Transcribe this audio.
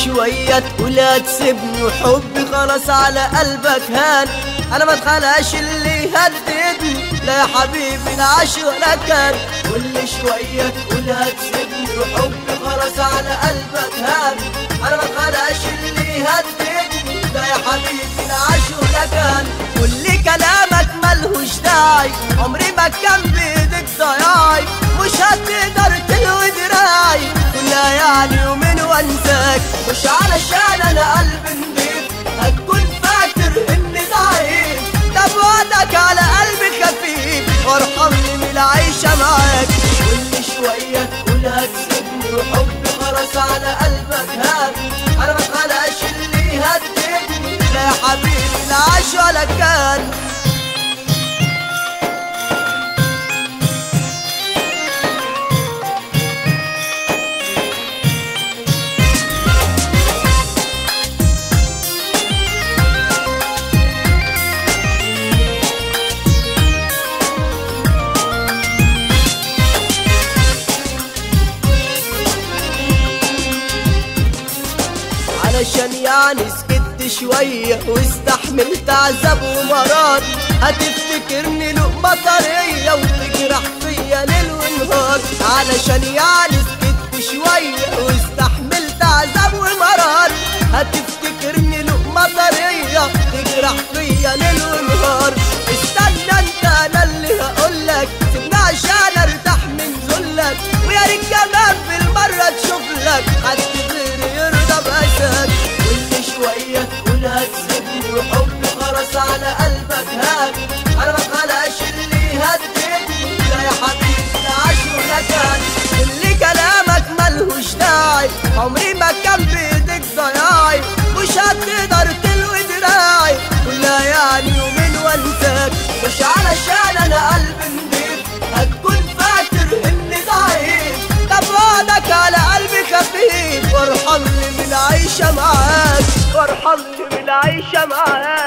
شوية تقول هتسيبني وحبي خلاص على قلبك هان انا ما اتخلقش اللي يهددني لا يا حبيبي لا عاش ولا كان كل شوية تقول هتسيبني وحبي خلاص على قلبك هان انا ما اتخلقش اللي يهددني لا يا حبيبي لا عاش ولا كان كل كلامك ملهوش داعي عمري ما كان بايدك ضياعي مش هتقدر تلوي دراعي كلها يعني يومين وانساك مش علشان انا قلبي نضيف هتكون فاكر اني ضعيف ده بعدك على قلبي خفيف وارحمني من العيشة معاك كل شوية تقول هتسيبني وحبي خلاص على قلبك هان انا ما اتخلقش اللي يهددني لا يا حبيبي لا عاش ولا كان علشان يعني سكت شوية واستحملت عذاب ومرار هتفتكرني لقمة طرية وتجرح فيا ليل ونهار علشان يعني سكت شوية واستحملت عذاب ومرار هتفتكرني لقمة طرية تجرح فيا ليل ونهار استنى انت انا اللي هقولك سيبني عشان ارتاح من ذلك ويا ريت كمان في المرة تشوف لك حد غيري يرضى بأسك كل شوية تقول هتسيبني وحبي خلاص على قلبك هاك أنا ما اتخلقش اللي يهددني لا يا حبيبي لا عاش ولا كان كل كلامك ملهوش داعي عمري ما كان بإيدك ضياعي مش هتقدر تلوي دراعي كلها يعني يومين وانساك مش علشان أنا قلبي نضيف هتكون فاكر إني ضعيف ده بعدك على قلبي خفيف وارحمني من العيشة معاك وارحمني من العيشة معاك